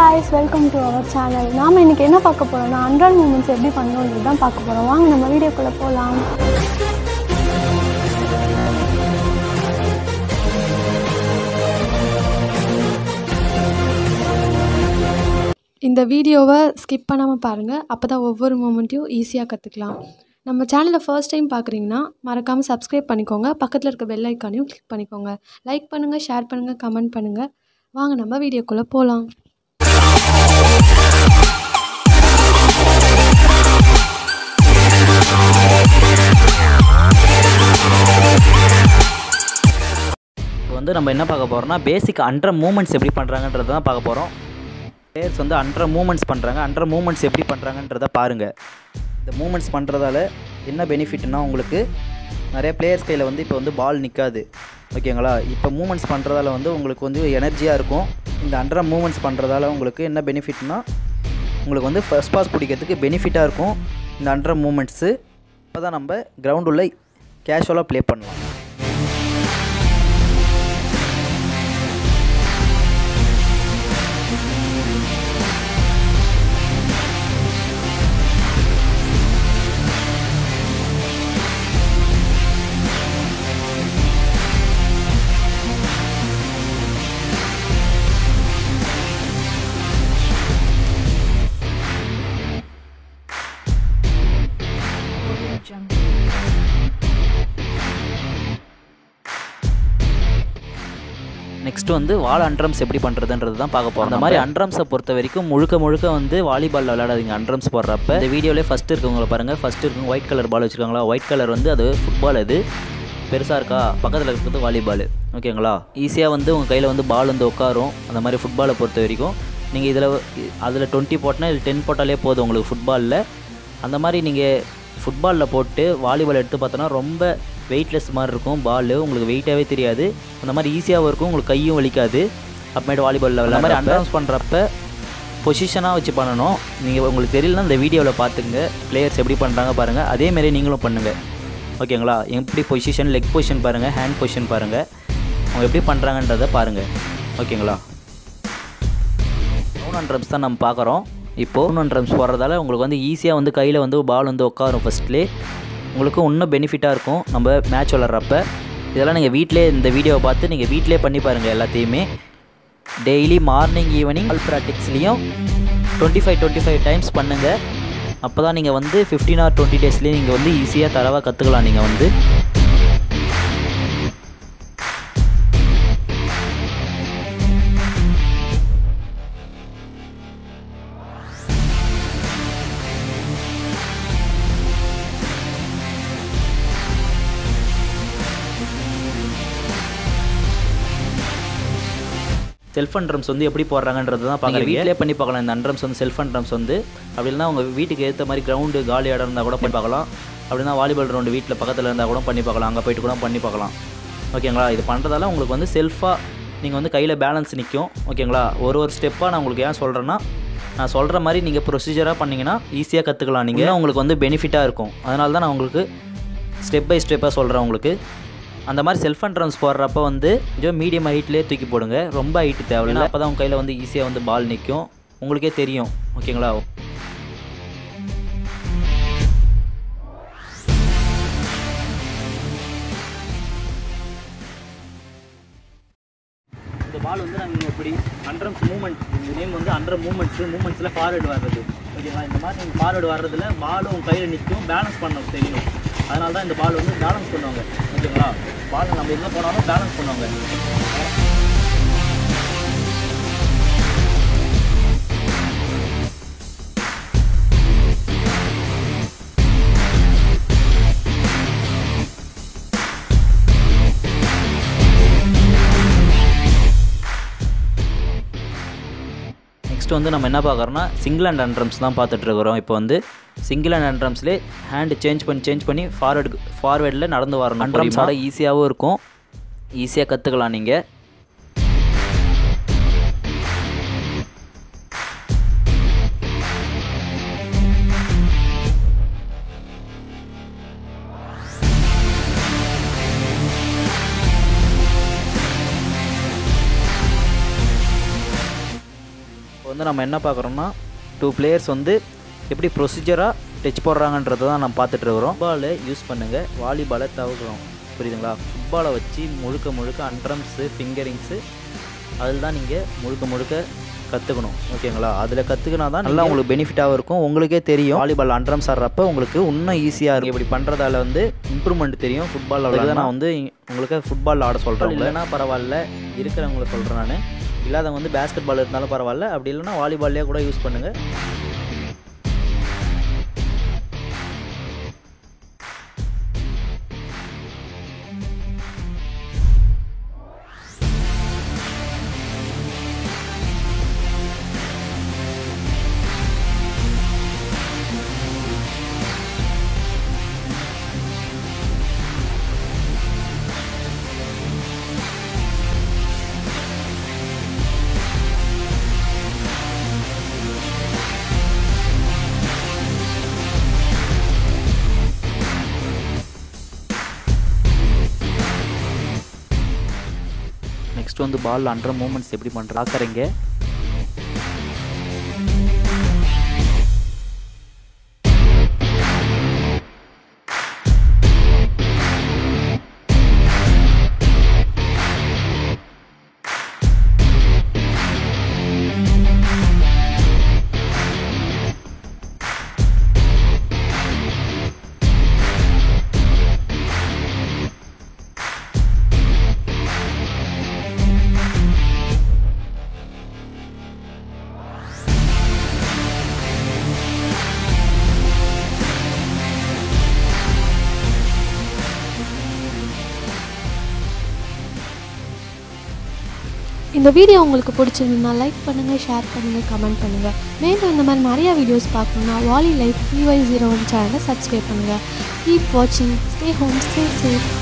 guys welcome to our channel நாம் இன்னைக்கு என்ன பார்க்க போகிறோம்னா அண்ட்ராய்ட் மூமெண்ட்ஸ் எப்படி பண்ணணுன்றது தான் பார்க்க போகிறோம் வாங்க நம்ம வீடியோக்குள்ளே போகலாம் இந்த வீடியோவை ஸ்கிப் பண்ணாமல் பாருங்கள் அப்போ தான் ஒவ்வொரு மூமெண்ட்டையும் ஈஸியாக கற்றுக்கலாம் நம்ம சேனலை ஃபர்ஸ்ட் டைம் பார்க்குறீங்கன்னா மறக்காமல் சப்ஸ்கிரைப் பண்ணிக்கோங்க பக்கத்தில் இருக்க பெல் ஐக்கானையும் கிளிக் பண்ணிக்கோங்க லைக் பண்ணுங்கள் ஷேர் பண்ணுங்கள் கமெண்ட் பண்ணுங்கள் வாங்க நம்ம வீடியோக்குள்ளே போகலாம் இப்போ வந்து நம்ம என்ன பார்க்க போகிறோம்னா பேசிக் அண்டர் மூமெண்ட்ஸ் எப்படி பண்ணுறாங்கன்றத தான் பார்க்க போகிறோம் பிளேயர்ஸ் வந்து அண்டர் மூமெண்ட்ஸ் பண்ணுறாங்க அண்டர் மூமெண்ட்ஸ் எப்படி பண்ணுறாங்கன்றத பாருங்கள் இந்த மூமெண்ட்ஸ் பண்ணுறதால என்ன பெனிஃபிட்னா உங்களுக்கு நிறைய பிளேயர்ஸ் கையில் வந்து இப்போ வந்து பால் நிற்காது ஓகேங்களா இப்போ மூமெண்ட்ஸ் பண்ணுறதால வந்து உங்களுக்கு வந்து எனர்ஜியாக இருக்கும் இந்த அண்டர் மூமெண்ட்ஸ் பண்ணுறதால உங்களுக்கு என்ன பெனிஃபிட்னா உங்களுக்கு வந்து ஃபர்ஸ்ட் பாஸ் பிடிக்கிறதுக்கு பெனிஃபிட்டாக இருக்கும் இந்த அண்டர் மூமெண்ட்ஸு அப்போ தான் நம்ம கிரவுண்ட் உள்ள கேஷுவலாக ப்ளே பண்ணலாம் நெக்ஸ்ட் வந்து வால் அண்ட்ரம்ஸ் எப்படி பண்ணுறதுன்றது தான் பார்க்க போகிறோம் அந்த மாதிரி அண்ட்ரம்ஸை பொறுத்த வரைக்கும் முழுக்க முழுக்க வந்து வாலிபாலில் விளையாடாதீங்க அண்ட்ரம்ஸ் போடுறப்ப இந்த வீடியோலேயே ஃபஸ்ட்டு இருக்கவங்கள பாருங்கள் ஃபஸ்ட்டு இருக்கவங்க ஒயிட் கலர் பால் வச்சுருக்காங்களா ஒயிட் கலர் வந்து அது ஃபுட்பால் அது பெருசாக இருக்கா பக்கத்தில் இருக்கிறது வாலிபால் ஓகேங்களா ஈஸியாக வந்து உங்கள் கையில் வந்து பால் வந்து உட்காரும் அந்த மாதிரி ஃபுட்பாலை பொறுத்த வரைக்கும் நீங்கள் இதில் அதில் டுவெண்ட்டி போட்டனா இது டென் போட்டாலே போதும் உங்களுக்கு ஃபுட்பாலில் அந்த மாதிரி நீங்கள் ஃபுட்பாலில் போட்டு வாலிபால் எடுத்து பார்த்தோன்னா ரொம்ப வெயிட்லெஸ் மாதிரி இருக்கும் பால் உங்களுக்கு வெயிட்டாகவே தெரியாது அந்த மாதிரி ஈஸியாகவும் இருக்கும் உங்களுக்கு கையும் வலிக்காது அப்புறமேட்டு வாலிபாலில் விளையாட மாதிரி அண்டர்ஸ் பண்ணுறப்ப பொசிஷனாக வச்சு பண்ணணும் நீங்கள் உங்களுக்கு தெரியலனா இந்த வீடியோவில் பார்த்துங்க பிளேயர்ஸ் எப்படி பண்ணுறாங்க பாருங்கள் அதேமாரி நீங்களும் பண்ணுங்கள் ஓகேங்களா எப்படி பொசிஷன் லெக் பொசிஷன் பாருங்கள் ஹேண்ட் பொசிஷன் பாருங்கள் அவங்க எப்படி பண்ணுறாங்கன்றதை பாருங்கள் ஓகேங்களா டவுன் அண்ட் ட்ரம்ஸ் தான் நம்ம பார்க்குறோம் இப்போது டவுன் அண்ட் ட்ரம்ஸ் போடுறதால உங்களுக்கு வந்து ஈஸியாக வந்து கையில் வந்து பால் வந்து உட்காரும் ஃபஸ்ட்லேயே உங்களுக்கு இன்னும் பெனிஃபிட்டாக இருக்கும் நம்ம மேட்ச் விளாட்றப்ப இதெல்லாம் நீங்கள் வீட்டிலே இந்த வீடியோவை பார்த்து நீங்கள் வீட்டிலே பண்ணி பாருங்கள் எல்லாத்தையுமே டெய்லி மார்னிங் ஈவினிங் ஆல் ப்ராக்டிக்ஸ்லேயும் twenty five twenty five times பண்ணுங்கள் அப்போ தான் நீங்கள் வந்து ஃபிஃப்டீன் ஆர் டுவெண்ட்டி டேஸ்லேயே நீங்கள் வந்து ஈஸியாக தரவாக கற்றுக்கலாம் நீங்கள் வந்து செல்ஃப் அண்ட்ரம்ஸ் வந்து எப்படி போடுறாங்கன்றது தான் பார்க்குறீங்க வீட்டிலே பண்ணி பார்க்கலாம் இந்த அண்ட்ரம்ஸ் வந்து செல்ஃப் அண்ட்ரம்ஸ் வந்து அப்படி இல்லைனா உங்கள் வீட்டுக்கு ஏற்ற மாதிரி கிரவுண்டு காலி இடம் இருந்தால் கூட பண்ணி பார்க்கலாம் அப்படின்னா வாலிபால் கிரவுண்டு வீட்டில் பக்கத்தில் இருந்தால் கூட பண்ணி பார்க்கலாம் அங்கே போயிட்டு கூட பண்ணி பார்க்கலாம் ஓகேங்களா இது பண்ணுறதால உங்களுக்கு வந்து செல்ஃபாக நீங்கள் வந்து கையில் பேலன்ஸ் நிற்கும் ஓகேங்களா ஒரு ஒரு ஸ்டெப்பாக நான் உங்களுக்கு ஏன் சொல்கிறேன்னா நான் சொல்கிற மாதிரி நீங்கள் ப்ரொசீஜராக பண்ணிங்கன்னா ஈஸியாக கற்றுக்கலாம் நீங்கள் உங்களுக்கு வந்து பெனிஃபிட்டாக இருக்கும் அதனால தான் நான் உங்களுக்கு ஸ்டெப் பை ஸ்டெப்பாக சொல்கிறேன் உங்களுக்கு அந்த மாதிரி செல்ஃப் அண்ட்ரன்ஸ் போடுறப்ப வந்து கொஞ்சம் மீடியம் ஹைட்லேயே தூக்கி போடுங்க ரொம்ப ஹைட்டு தேவையில்லை அப்போ தான் உங்கள் கையில் வந்து ஈஸியாக வந்து பால் நிற்கும் உங்களுக்கே தெரியும் ஓகேங்களா இந்த பால் வந்து நாங்கள் எப்படி அண்ட்ரம்ஸ் மூமெண்ட் இந்த நேம் வந்து அண்டர் மூமெண்ட்ஸு மூமெண்ட்ஸில் ஃபார்வர்டு வர்றது ஓகேங்களா இந்த மாதிரி நீங்கள் ஃபார்வர்டு வர்றதுல பாலும் உங்கள் கையில் நிற்கும் பேலன்ஸ் பண்ண தெரியும் அதனால தான் இந்த பால் வந்து பேலன்ஸ் பண்ணுவாங்க ஓகேங்களா பால் நம்ம எங்கே போனாலும் பேலன்ஸ் பண்ணுவாங்க நெக்ஸ்ட் வந்து நம்ம என்ன பார்க்குறோம்னா சிங்கிள் ஹேண்ட் அண்ட்ரம்ஸ் தான் பார்த்துட்ருக்குறோம் இப்போ வந்து சிங்கிள் ஹேண்ட் அண்ட்ரம்ஸ்லேயே ஹேண்டு சேஞ்ச் பண்ணி சேஞ்ச் பண்ணி ஃபார்வர்டு ஃபார்வேர்டில் நடந்து வரணும் அண்ட்ரம்ஸோட ஈஸியாகவும் இருக்கும் ஈஸியாக கற்றுக்கலாம் நீங்கள் வந்து நம்ம என்ன பார்க்குறோம்னா டூ பிளேயர்ஸ் வந்து எப்படி ப்ரொசீஜராக டச் போடுறாங்கன்றதை தான் நம்ம பார்த்துட்டு இருக்கிறோம் ஃபுட்பாலை யூஸ் பண்ணுங்கள் வாலிபாலை தவிர்க்கிறோம் புரியுதுங்களா ஃபுட்பாலை வச்சு முழுக்க முழுக்க அண்ட்ரம்ஸு ஃபிங்கரிங்ஸு அதில் தான் நீங்கள் முழுக்க முழுக்க கற்றுக்கணும் ஓகேங்களா அதில் கற்றுக்கினா தான் நல்லா உங்களுக்கு பெனிஃபிட்டாகவும் இருக்கும் உங்களுக்கே தெரியும் வாலிபால் அண்ட்ரம்ஸ் ஆடுறப்ப உங்களுக்கு இன்னும் ஈஸியாக இருக்கும் இப்படி பண்ணுறதால வந்து இம்ப்ரூவ்மெண்ட் தெரியும் ஃபுட்பாலில் தான் நான் வந்து உங்களுக்கு ஃபுட்பால் ஆட சொல்கிறேன் இல்லைன்னா பரவாயில்ல இருக்கிறவங்கள சொல்கிறேன் நான் இல்லாதவங்க வந்து பேஸ்கெட் பால் இருந்தாலும் பரவாயில்ல அப்படி இல்லைன்னா வாலிபால்லே கூட யூஸ் பண்ணுங்கள் நெக்ஸ்ட் வந்து பால் அண்டர் மூமெண்ட்ஸ் எப்படி பண்ணுற பார்க்குறீங்க இந்த வீடியோ உங்களுக்கு பிடிச்சிருந்தா லைக் பண்ணுங்கள் ஷேர் பண்ணுங்கள் கமெண்ட் பண்ணுங்கள் மேலும் இந்த மாதிரி நிறையா வீடியோஸ் பார்க்கணுன்னா volley life B Y zero one சேனலை சப்ஸ்கிரைப் பண்ணுங்கள் கீப் வாட்சிங் ஸ்டே ஹோம் ஸ்டே சேஃப்